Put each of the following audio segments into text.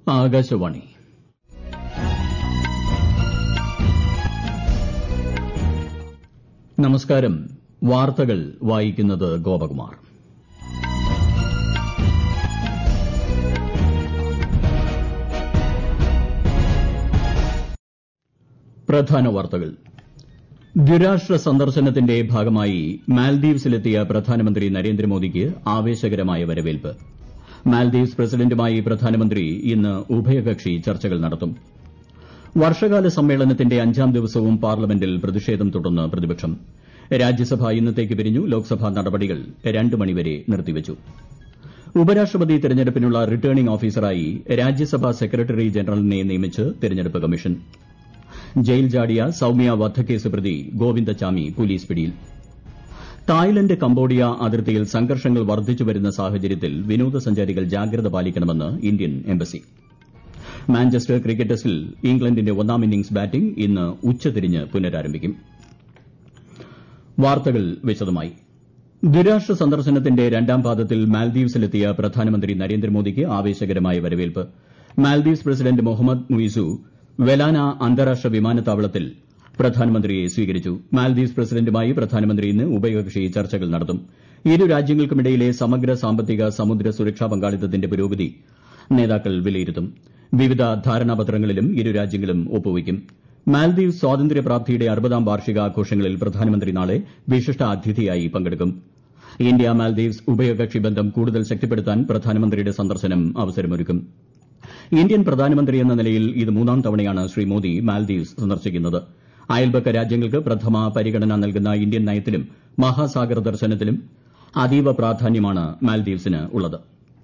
ആകാശവാണി നമസ്കാരം വാർത്തകൾ വായിക്കുന്നത് ഗോപകുമാർ പ്രധാന വാർത്തകൾ ദ്വിരാഷ്ട്ര സന്ദർശനത്തിന്റെ ഭാഗമായി മാൽദ്വീപ്സിലെത്തിയ പ്രധാനമന്ത്രി നരേന്ദ്രമോദിക്ക് ആവേശകരമായ വരവേൽപ്പ് മാൽദ്വീപ്സ് പ്രസിഡന്റുമായി പ്രധാനമന്ത്രി ഇന്ന് ഉഭയകക്ഷി ചർച്ചകൾ നടത്തും വർഷകാല സമ്മേളനത്തിന്റെ അഞ്ചാം ദിവസവും പാർലമെന്റിൽ പ്രതിഷേധം തുടർന്ന് പ്രതിപക്ഷം രാജ്യസഭ ഇന്നത്തേക്ക് പിരിഞ്ഞു ലോക്സഭാ നടപടികൾ രണ്ട് മണിവരെ നിർത്തിവച്ചു ഉപരാഷ്ട്രപതി തെരഞ്ഞെടുപ്പിനുള്ള റിട്ടേണിംഗ് ഓഫീസറായി രാജ്യസഭാ സെക്രട്ടറി ജനറലിനെ നിയമിച്ച് തെരഞ്ഞെടുപ്പ് കമ്മീഷൻ ജയിൽ ചാടിയ സൌമ്യ വധക്കേസ് പ്രതി ഗോവിന്ദചാമി പോലീസ് പിടിയിൽ തായ്ലന്റ് കംബോഡിയ അതിർത്തിയിൽ സംഘർഷങ്ങൾ വർദ്ധിച്ചുവരുന്ന സാഹചര്യത്തിൽ വിനോദസഞ്ചാരികൾ ജാഗ്രത പാലിക്കണമെന്ന് ഇന്ത്യൻ എംബസി മാഞ്ചസ്റ്റർ ക്രിക്കറ്റ് ടെസ്റ്റിൽ ഇംഗ്ലണ്ടിന്റെ ഒന്നാം ഇന്നിംഗ്സ് ബാറ്റിംഗ് ഇന്ന് ഉച്ചതിരിഞ്ഞ് പുനരാരംഭിക്കും വാർത്തകൾ വിശദമായി ദ്വിരാഷ്ട്ര സന്ദർശനത്തിന്റെ രണ്ടാം പാദത്തിൽ മാൽദ്വീപ്സിലെത്തിയ പ്രധാനമന്ത്രി നരേന്ദ്രമോദിക്ക് ആവേശകരമായ വരവേൽപ്പ് മാൽദ്വീപ്സ് പ്രസിഡന്റ് മുഹമ്മദ് മുയിസു വെലാന അന്താരാഷ്ട്ര വിമാനത്താവളത്തിൽ പ്രധാനമന്ത്രിയെ സ്വീകരിച്ചു മാൽദ്വീപ്സ് പ്രസിഡന്റുമായി പ്രധാനമന്ത്രി ഇന്ന് ഉഭയകക്ഷി ചർച്ചകൾ നടത്തും ഇരു രാജ്യങ്ങൾക്കുമിടയിലെ സമഗ്ര സാമ്പത്തിക സമുദ്ര സുരക്ഷാ പങ്കാളിത്തത്തിന്റെ പുരോഗതി നേതാക്കൾ വിലയിരുത്തും വിവിധ ധാരണാപത്രങ്ങളിലും ഇരു രാജ്യങ്ങളും ഒപ്പുവയ്ക്കും മാൽദ്വീപ്സ് സ്വാതന്ത്ര്യപ്രാപ്തിയുടെ അറുപതാം വാർഷികാഘോഷങ്ങളിൽ പ്രധാനമന്ത്രി നാളെ വിശിഷ്ട അതിഥിയായി പങ്കെടുക്കും ഇന്ത്യ മാൽദ്വീപ്സ് ഉഭയകക്ഷി ബന്ധം കൂടുതൽ ശക്തിപ്പെടുത്താൻ പ്രധാനമന്ത്രിയുടെ സന്ദർശനം അവസരമൊരുക്കും ഇന്ത്യൻ പ്രധാനമന്ത്രി എന്ന നിലയിൽ ഇത് മൂന്നാം തവണയാണ് ശ്രീ മോദി മാൽദ്വീപ്സ് സന്ദർശിക്കുന്നത് അയൽപക്ക രാജ്യങ്ങൾക്ക് പ്രഥമ പരിഗണന നൽകുന്ന ഇന്ത്യൻ നയത്തിലും മഹാസാഗർ ദർശനത്തിലും അതീവ പ്രാധാന്യമാണ് മാൽദ്വീപ്സിന് ഉള്ളത്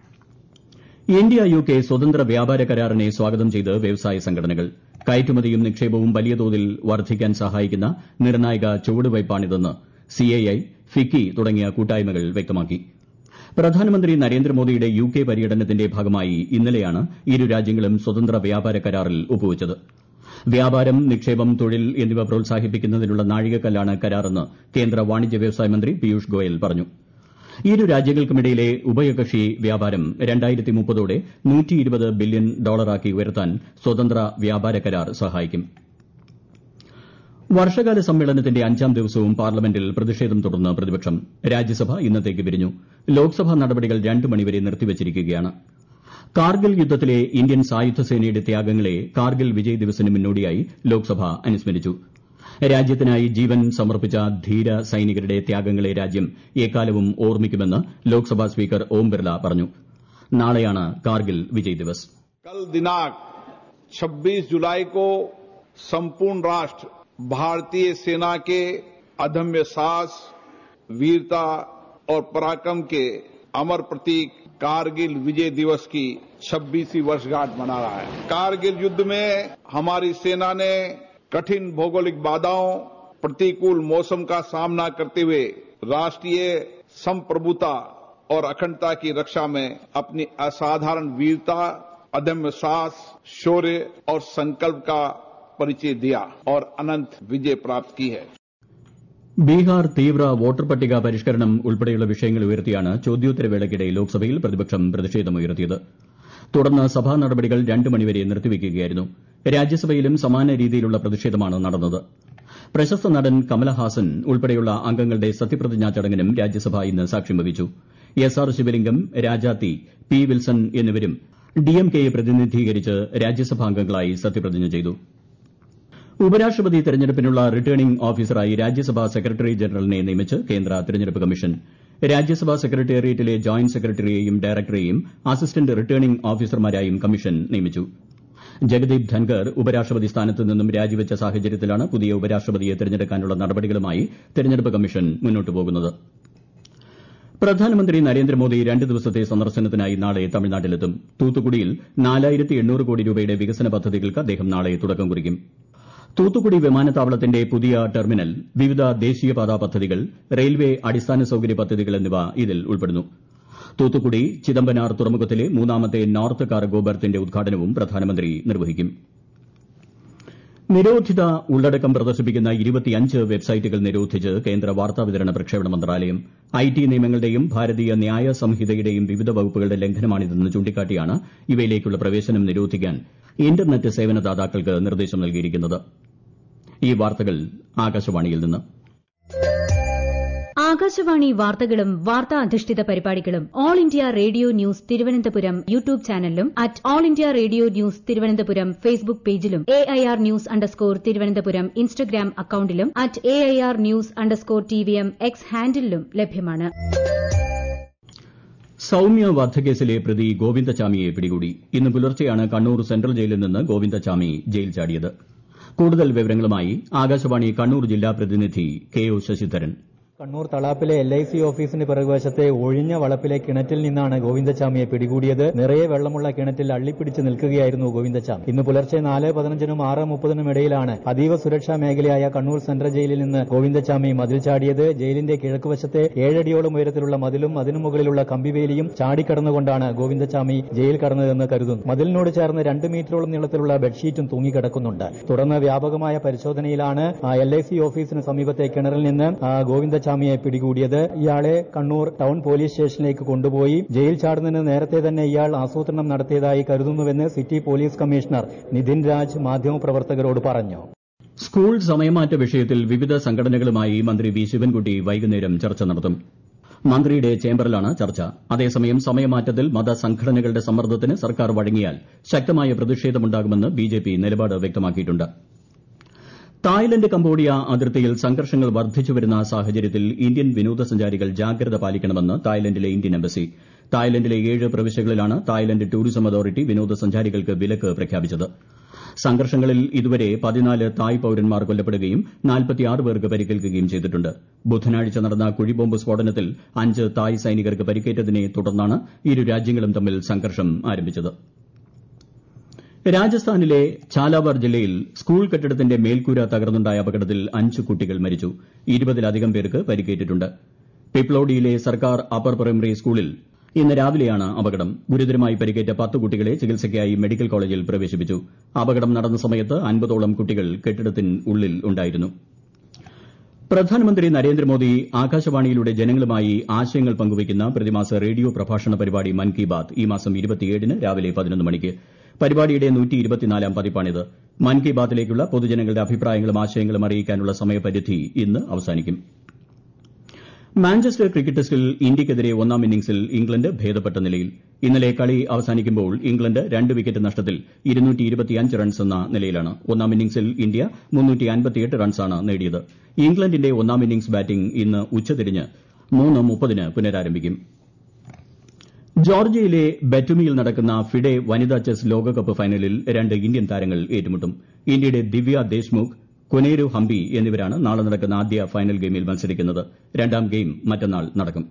ഇന്ത്യ യു കെ സ്വതന്ത്ര വ്യാപാര കരാറിനെ സ്വാഗതം ചെയ്ത് വ്യവസായ സംഘടനകൾ കയറ്റുമതിയും നിക്ഷേപവും വലിയ തോതിൽ വർദ്ധിക്കാൻ സഹായിക്കുന്ന നിർണായക ചുവടുവയ്പ്പാണിതെന്ന് സിഐഐ ഫിക്കി തുടങ്ങിയ കൂട്ടായ്മകൾ വ്യക്തമാക്കി പ്രധാനമന്ത്രി നരേന്ദ്രമോദിയുടെ യു കെ പര്യടനത്തിന്റെ ഭാഗമായി ഇന്നലെയാണ് ഇരു രാജ്യങ്ങളും സ്വതന്ത്ര വ്യാപാര കരാറിൽ ഒപ്പുവച്ചത് വ്യാപാരം നിക്ഷേപം തൊഴിൽ എന്നിവ പ്രോത്സാഹിപ്പിക്കുന്നതിനുള്ള നാഴികക്കല്ലാണ് കരാറെന്ന് കേന്ദ്ര വാണിജ്യ വ്യവസായ മന്ത്രി പീയൂഷ് ഗോയൽ പറഞ്ഞു ഇരു രാജ്യങ്ങൾക്കുമിടയിലെ ഉഭയകക്ഷി വ്യാപാരം ോടെ ബില്യൺ ഡോളറാക്കി ഉയർത്താൻ സ്വതന്ത്ര വ്യാപാര കരാർ സഹായിക്കും വർഷകാല സമ്മേളനത്തിന്റെ അഞ്ചാം ദിവസവും പാർലമെന്റിൽ പ്രതിഷേധം തുടർന്ന് പ്രതിപക്ഷം രാജ്യസഭ ഇന്നത്തേക്ക് പിരിഞ്ഞു ലോക്സഭാ നടപടികൾ രണ്ട് മണിവരെ നിർത്തിവച്ചിരിക്കുകയാണ് കാർഗിൽ യുദ്ധത്തിലെ ഇന്ത്യൻ സായുധ സേനയുടെ ത്യാഗങ്ങളെ കാർഗിൽ വിജയ് ദിവസിന് മുന്നോടിയായി ലോക്സഭ അനുസ്മരിച്ചു രാജ്യത്തിനായി ജീവൻ സമർപ്പിച്ച ധീര സൈനികരുടെ ത്യാഗങ്ങളെ രാജ്യം എക്കാലവും ഓർമ്മിക്കുമെന്ന് ലോക്സഭാ സ്പീക്കർ ഓം ബിർല പറഞ്ഞു നാളെയാണ് കാർഗിൽ വിജയ് ദിവസ് कल दिनांक 26 जुलाई को संपूर्ण राष्ट्र भारतीय सेना के अदम्य साहस वीरता और पराक्रम के अमर प्रतीक कारगिल विजय दिवस की 26वीं वर्षगांठ मना रहा है कारगिल युद्ध में हमारी सेना ने कठिन भौगोलिक बाधाओं प्रतिकूल मौसम का सामना करते हुए राष्ट्रीय संप्रभुता और अखंडता की रक्षा में अपनी असाधारण वीरता अदम्य साहस शौर्य और संकल्प का परिचय दिया और अनंत विजय प्राप्त की है ബീഹാർ തീവ്ര വോട്ടർ പട്ടിക പരിഷ്കരണം ഉൾപ്പെടെയുള്ള വിഷയങ്ങൾ ഉയർത്തിയാണ് ചോദ്യോത്തരവേളയ്ക്കിടെ ലോക്സഭയിൽ പ്രതിപക്ഷം പ്രതിഷേധമുയർത്തിയത് തുടർന്ന് സഭാ നടപടികൾ രണ്ട് മണിവരെ നിർത്തിവയ്ക്കുകയായിരുന്നു രാജ്യസഭയിലും സമാന രീതിയിലുള്ള പ്രതിഷേധമാണ് നടന്നത് പ്രശസ്ത നടൻ കമലഹാസൻ ഉൾപ്പെടെയുള്ള അംഗങ്ങളുടെ സത്യപ്രതിജ്ഞാ ചടങ്ങിനും രാജ്യസഭ ഇന്ന് സാക്ഷ്യം വഹിച്ചു എസ് ആർ ശിവലിംഗം രാജാത്തി പി വിൽസൺ എന്നിവരും ഡിഎംകെയെ പ്രതിനിധീകരിച്ച് രാജ്യസഭാംഗങ്ങളായി സത്യപ്രതിജ്ഞ ചെയ്തു ഉപരാഷ്ട്രപതി തെരഞ്ഞെടുപ്പിനുള്ള റിട്ടേണിംഗ് ഓഫീസറായി രാജ്യസഭാ സെക്രട്ടറി ജനറലിനെ നിയമിച്ച് കേന്ദ്ര തെരഞ്ഞെടുപ്പ് കമ്മീഷൻ രാജ്യസഭാ സെക്രട്ടേറിയറ്റിലെ ജോയിന്റ് സെക്രട്ടറിയെയും ഡയറക്ടറെയും അസിസ്റ്റന്റ് റിട്ടേണിംഗ് ഓഫീസർമാരായും കമ്മീഷൻ നിയമിച്ചു ജഗദീപ് ധൻകർ ഉപരാഷ്ട്രപതി സ്ഥാനത്ത് നിന്നും രാജിവച്ച സാഹചര്യത്തിലാണ് പുതിയ ഉപരാഷ്ട്രപതിയെ തെരഞ്ഞെടുക്കാനുള്ള നടപടികളുമായി തെരഞ്ഞെടുപ്പ് കമ്മീഷൻ മുന്നോട്ട് പോകുന്നത് പ്രധാനമന്ത്രി നരേന്ദ്രമോദി രണ്ട് ദിവസത്തെ സന്ദർശനത്തിനായി നാളെ തമിഴ്നാട്ടിലെത്തും തൂത്തുക്കുടിയിൽ നാലായിരത്തി എണ്ണൂറ് കോടി രൂപയുടെ വികസന പദ്ധതികൾക്ക് അദ്ദേഹം നാളെ തുടക്കം കുറിക്കും തൂത്തുക്കുടി വിമാനത്താവളത്തിന്റെ പുതിയ ടെർമിനൽ വിവിധ ദേശീയപാതാ പദ്ധതികൾ റെയിൽവേ അടിസ്ഥാന സൌകര്യ പദ്ധതികൾ എന്നിവ ഇതിൽ ഉൾപ്പെടുന്നു തൂത്തുക്കുടി ചിദംബനാർ തുറമുഖത്തിലെ മൂന്നാമത്തെ നോർത്ത് കാർഗോ ബർത്തിന്റെ ഉദ്ഘാടനവും പ്രധാനമന്ത്രി നിർവഹിക്കും നിരോധിത ഉള്ളടക്കം പ്രദർശിപ്പിക്കുന്ന ഇരുപത്തിയഞ്ച് വെബ്സൈറ്റുകൾ നിരോധിച്ച് കേന്ദ്ര വാർത്താവിതരണ പ്രക്ഷേപണ മന്ത്രാലയം ഐ ടി നിയമങ്ങളുടെയും ഭാരതീയ ന്യായ സംഹിതയുടെയും വിവിധ വകുപ്പുകളുടെ ലംഘനമാണിതെന്ന് ചൂണ്ടിക്കാട്ടിയാണ് ഇവയിലേക്കുള്ള പ്രവേശനം നിരോധിക്കാൻ ഇന്റർനെറ്റ് സേവനദാതാക്കൾക്ക് നിർദ്ദേശം നൽകിയിരിക്കുന്നത് ഈ വാർത്തകൾ ആകാശവാണിയിൽ നിന്ന് ആകാശവാണി വാർത്തകളും വാർത്താ അധിഷ്ഠിത പരിപാടികളും all India radio news Thiruvananthapuram YouTube ചാനലിലും at all India radio news Thiruvananthapuram Facebook പേജിലും A I R news underscore Thiruvananthapuram Instagram അക്കൌണ്ടിലും at A I R news underscore T V M X ഹാൻഡിലും ലഭ്യമാണ് സൌമ്യ വധക്കേസിലെ പ്രതി ഗോവിന്ദചാമിയെ പിടികൂടി ഇന്ന് പുലർച്ചെയാണ് കണ്ണൂർ സെൻട്രൽ ജയിലിൽ നിന്ന് ഗോവിന്ദചാമി ജയിൽ ചാടിയത് കൂടുതൽ വിവരങ്ങളുമായി ആകാശവാണി കണ്ണൂർ ജില്ലാ പ്രതിനിധി കെ ഒ ശശിധരൻ കണ്ണൂർ തളാപ്പിലെ എൽ ഐ സി ഓഫീസിന് പിറകുവശത്തെ ഒഴിഞ്ഞ വളപ്പിലെ കിണറ്റിൽ നിന്നാണ് ഗോവിന്ദച്ചാമിയെ പിടികൂടിയത് നിറയെ വെള്ളമുള്ള കിണറ്റിൽ അള്ളിപ്പിടിച്ച് നിൽക്കുകയായിരുന്നു ഗോവിന്ദച്ചാമി ഇന്ന് പുലർച്ചെ നാല് പതിനഞ്ചിനും ആറ് മുപ്പതിനും ഇടയിലാണ് അതീവ സുരക്ഷാ മേഖലയായ കണ്ണൂർ സെൻട്രൽ ജയിലിൽ നിന്ന് ഗോവിന്ദച്ചാമി മതിൽ ചാടിയത് ജയിലിന്റെ കിഴക്കുവശത്തെ ഏഴടിയോളം ഉയരത്തിലുള്ള മതിലും അതിനു മുകളിലുള്ള കമ്പിവേലിയും ചാടിക്കടന്നുകൊണ്ടാണ് ഗോവിന്ദച്ചാമി ജയിൽ കടന്നതെന്ന് കരുതുന്നു മതിലിനോട് ചേർന്ന് രണ്ട് മീറ്ററോളം നീളത്തിലുള്ള ബെഡ്ഷീറ്റും തൂങ്ങിക്കിടക്കുന്നുണ്ട് തുടർന്ന് വ്യാപകമായ പരിശോധനയിലാണ് എൽ ഐ സി ഓഫീസിന് സമീപത്തെ കിണറിൽ നിന്ന് ആ, ഗോവിന്ദച്ചാമിയെ പിടികൂടിയത് ഇയാളെ കണ്ണൂർ ടൗൺ പോലീസ് സ്റ്റേഷനിലേക്ക് കൊണ്ടുപോയി ജയിൽ ചാടുന്നതിന് നേരത്തെ തന്നെ ഇയാൾ ആസൂത്രണം നടത്തിയതായി കരുതുന്നുവെന്ന് city police commissioner Nithin Raj മാധ്യമപ്രവർത്തകരോട് പറഞ്ഞു സ്കൂൾ സമയമാറ്റ വിഷയത്തിൽ വിവിധ സംഘടനകളുമായി മന്ത്രി വി ശിവൻകുട്ടി വൈകുന്നേരം ചർച്ച നടത്തും മന്ത്രിയുടെ ചേംബറിലാണ് ചർച്ച അതേസമയം സമയമാറ്റത്തിൽ മതസംഘടനകളുടെ സമ്മർദ്ദത്തിന് സർക്കാർ വഴങ്ങിയാൽ ശക്തമായ പ്രതിഷേധമുണ്ടാകുമെന്ന് ബിജെപി നിലപാട് വ്യക്തമാക്കിയിട്ടുണ്ട് തായ്ലന്റ് കംബോഡിയ അതിർത്തിയിൽ സംഘർഷങ്ങൾ വർദ്ധിച്ചുവരുന്ന സാഹചര്യത്തിൽ ഇന്ത്യൻ വിനോദസഞ്ചാരികൾ ജാഗ്രത പാലിക്കണമെന്ന് തായ്ലന്റിലെ ഇന്ത്യൻ എംബസി തായ്ലന്റിലെ ഏഴ് പ്രവിശ്യകളിലാണ് തായ്ലന്റ് ടൂറിസം അതോറിറ്റി വിനോദസഞ്ചാരികൾക്ക് വിലക്ക് പ്രഖ്യാപിച്ചത് സംഘർഷങ്ങളിൽ ഇതുവരെ പതിനാല് തായ് പൌരന്മാർ കൊല്ലപ്പെടുകയും നാൽപ്പത്തിയാറ് പേർക്ക് പരിക്കേൽക്കുകയും ചെയ്തിട്ടുണ്ട് ബുധനാഴ്ച നടന്ന കുഴിബോംബ് സ്ഫോടനത്തിൽ അഞ്ച് തായ് സൈനികർക്ക് പരിക്കേറ്റതിനെ തുടർന്നാണ് ഇരു രാജ്യങ്ങളും തമ്മിൽ സംഘർഷം ആരംഭിച്ചത് രാജസ്ഥാനിലെ ഝാലാവാർ ജില്ലയിൽ സ്കൂൾ കെട്ടിടത്തിന്റെ മേൽക്കൂര തകർന്നുണ്ടായ അപകടത്തിൽ അഞ്ച് കുട്ടികൾ മരിച്ചു ഇരുപതിലധികം പേർക്ക് പരിക്കേറ്റിട്ടുണ്ട് പിപ്ലോഡിയിലെ സർക്കാർ അപ്പർ പ്രൈമറി സ്കൂളിൽ ഇന്ന് രാവിലെയാണ് അപകടം ഗുരുതരമായി പരിക്കേറ്റ പത്ത് കുട്ടികളെ ചികിത്സയ്ക്കായി മെഡിക്കൽ കോളേജിൽ പ്രവേശിപ്പിച്ചു അപകടം നടന്ന സമയത്ത് അൻപതോളം കുട്ടികൾ കെട്ടിടത്തിനുള്ളിൽ ഉണ്ടായിരുന്നു പ്രധാനമന്ത്രി നരേന്ദ്രമോദി ആകാശവാണിയിലൂടെ ജനങ്ങളുമായി ആശയങ്ങൾ പങ്കുവയ്ക്കുന്ന പ്രതിമാസ റേഡിയോ പ്രഭാഷണ പരിപാടി മൻ കി ബാത് ഈ മാസം ന് രാവിലെ പതിനൊന്ന് മണിക്ക് പരിപാടിയുടെ ാം പതിപ്പാണിത് മൻ കി ബാത്തിലേക്കുള്ള പൊതുജനങ്ങളുടെ അഭിപ്രായങ്ങളും ആശയങ്ങളും അറിയിക്കാനുള്ള സമയപരിധി ഇന്ന് അവസാനിക്കും മാഞ്ചസ്റ്റർ ക്രിക്കറ്റ് ടെസ്റ്റിൽ ഇന്ത്യയ്ക്കെതിരെ ഒന്നാം ഇന്നിംഗ്സിൽ ഇംഗ്ലണ്ട് ഭേദപ്പെട്ട നിലയിൽ ഇന്നലെ കളി അവസാനിക്കുമ്പോൾ ഇംഗ്ലണ്ട് രണ്ട് വിക്കറ്റ് നഷ്ടത്തിൽ റൺസ് എന്ന നിലയിലാണ് ഒന്നാം ഇന്നിംഗ്സിൽ ഇന്ത്യ റൺസാണ് നേടിയത് ഇംഗ്ലണ്ടിന്റെ ഒന്നാം ഇന്നിംഗ്സ് ബാറ്റിംഗ് ഇന്ന് ഉച്ചതിരിഞ്ഞ് മൂന്ന് മുപ്പതിന് പുനരാരംഭിക്കും ജോർജിയയിലെ ബറ്റുമിയിൽ നടക്കുന്ന ഫിഡെ വനിതാ ചെസ് ലോകകപ്പ് ഫൈനലിൽ രണ്ട് ഇന്ത്യൻ താരങ്ങൾ ഏറ്റുമുട്ടും ഇന്ത്യയുടെ ദിവ്യ ദേശ്മുഖ് കൊനേരു ഹംപി എന്നിവരാണ് നാളെ നടക്കുന്ന ആദ്യ ഫൈനൽ ഗെയിമിൽ മത്സരിക്കുന്നത് രണ്ടാം ഗെയിം മറ്റന്നാൾ നടക്കും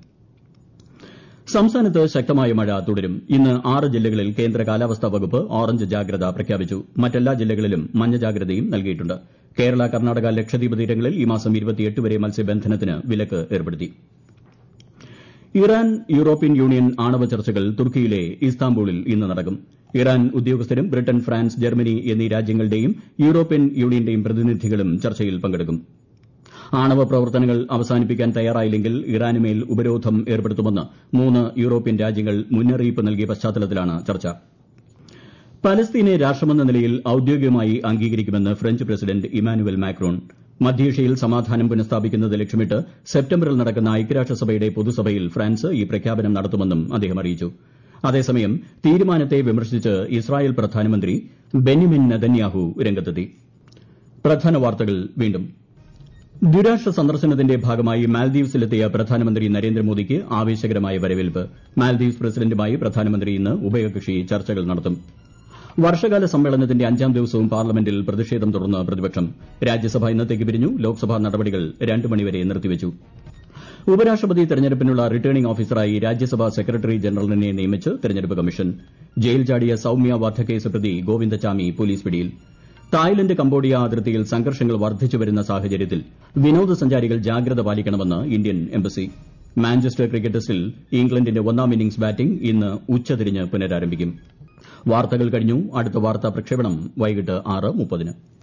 സംസ്ഥാനത്ത് ശക്തമായ മഴ തുടരും ഇന്ന് ആറ് ജില്ലകളിൽ കേന്ദ്ര കാലാവസ്ഥാ വകുപ്പ് ഓറഞ്ച് ജാഗ്രത പ്രഖ്യാപിച്ചു മറ്റെല്ലാ ജില്ലകളിലും മഞ്ഞ ജാഗ്രതയും നൽകിയിട്ടുണ്ട് കേരള കർണാടക ലക്ഷദ്വീപ് തീരങ്ങളിൽ ഈ മാസം വരെ മത്സ്യബന്ധനത്തിന് വിലക്ക് ഏർപ്പെടുത്തി ഇറാൻ യൂറോപ്യൻ യൂണിയൻ ആണവ ചർച്ചകൾ തുർക്കിയിലെ ഇസ്താംബൂളിൽ ഇന്ന് നടക്കും ഇറാൻ ഉദ്യോഗസ്ഥരും ബ്രിട്ടൻ ഫ്രാൻസ് ജർമ്മനി എന്നീ രാജ്യങ്ങളുടെയും യൂറോപ്യൻ യൂണിയന്റെയും പ്രതിനിധികളും ചർച്ചയിൽ പങ്കെടുക്കും ആണവ പ്രവർത്തനങ്ങൾ അവസാനിപ്പിക്കാൻ തയ്യാറായില്ലെങ്കിൽ ഇറാനുമേൽ ഉപരോധം ഏർപ്പെടുത്തുമെന്ന് മൂന്ന് യൂറോപ്യൻ രാജ്യങ്ങൾ മുന്നറിയിപ്പ് നൽകിയ പശ്ചാത്തലത്തിലാണ് ചർച്ച പലസ്തീനെ രാഷ്ട്രമെന്ന നിലയിൽ ഔദ്യോഗികമായി അംഗീകരിക്കുമെന്ന് ഫ്രഞ്ച് പ്രസിഡന്റ് ഇമാനുവൽ മാക്രോൺ മധ്യേഷ്യയിൽ സമാധാനം പുനഃസ്ഥാപിക്കുന്നത് ലക്ഷ്യമിട്ട് സെപ്റ്റംബറിൽ നടക്കുന്ന ഐക്യരാഷ്ട്രസഭയുടെ പൊതുസഭയിൽ ഫ്രാൻസ് ഈ പ്രഖ്യാപനം നടത്തുമെന്നും അദ്ദേഹം അറിയിച്ചു അതേസമയം തീരുമാനത്തെ വിമർശിച്ച് ഇസ്രായേൽ പ്രധാനമന്ത്രി ബെന്യമിൻ നെതന്യാഹു രംഗത്തെത്തി പ്രധാന വാർത്തകൾ വീണ്ടും ദ്വിരാഷ്ട്ര സന്ദർശനത്തിന്റെ ഭാഗമായി മാൽദീവ്സിലെത്തിയ പ്രധാനമന്ത്രി നരേന്ദ്രമോദിക്ക് ആവേശകരമായ വരവേൽപ്പ് മാൽദീവ്സ് പ്രസിഡന്റുമായി പ്രധാനമന്ത്രി ഇന്ന് ഉഭയകക്ഷി ചർച്ചകൾ നടത്തും വർഷകാല സമ്മേളനത്തിന്റെ അഞ്ചാം ദിവസവും പാർലമെന്റിൽ പ്രതിഷേധം തുടർന്ന് പ്രതിപക്ഷം രാജ്യസഭ ഇന്നത്തേക്ക് പിരിഞ്ഞു ലോക്സഭാ നടപടികൾ രണ്ട് മണിവരെ നിർത്തിവച്ചു ഉപരാഷ്ട്രപതി തെരഞ്ഞെടുപ്പിനുള്ള റിട്ടേണിംഗ് ഓഫീസറായി രാജ്യസഭാ സെക്രട്ടറി ജനറലിനെ നിയമിച്ച് തെരഞ്ഞെടുപ്പ് കമ്മീഷൻ ജയിൽ ചാടിയ സൌമ്യ വധക്കേസ് പ്രതി ഗോവിന്ദചാമി പോലീസ് പിടിയിൽ തായ്ലന്റ് കംബോഡിയ അതിർത്തിയിൽ സംഘർഷങ്ങൾ വർദ്ധിച്ചുവരുന്ന സാഹചര്യത്തിൽ വിനോദസഞ്ചാരികൾ ജാഗ്രത പാലിക്കണമെന്ന് ഇന്ത്യൻ എംബസി മാഞ്ചസ്റ്റർ ക്രിക്കറ്റ് ടെസ്റ്റിൽ ഇംഗ്ലണ്ടിന്റെ ഒന്നാം ഇന്നിംഗ്സ് ബാറ്റിംഗ് ഇന്ന് ഉച്ചതിരിഞ്ഞ് പുനരാരംഭിക്കും വാർത്തകൾ കഴിഞ്ഞു അടുത്ത വാർത്താ പ്രക്ഷേപണം വൈകിട്ട് ആറ് മുപ്പതിന്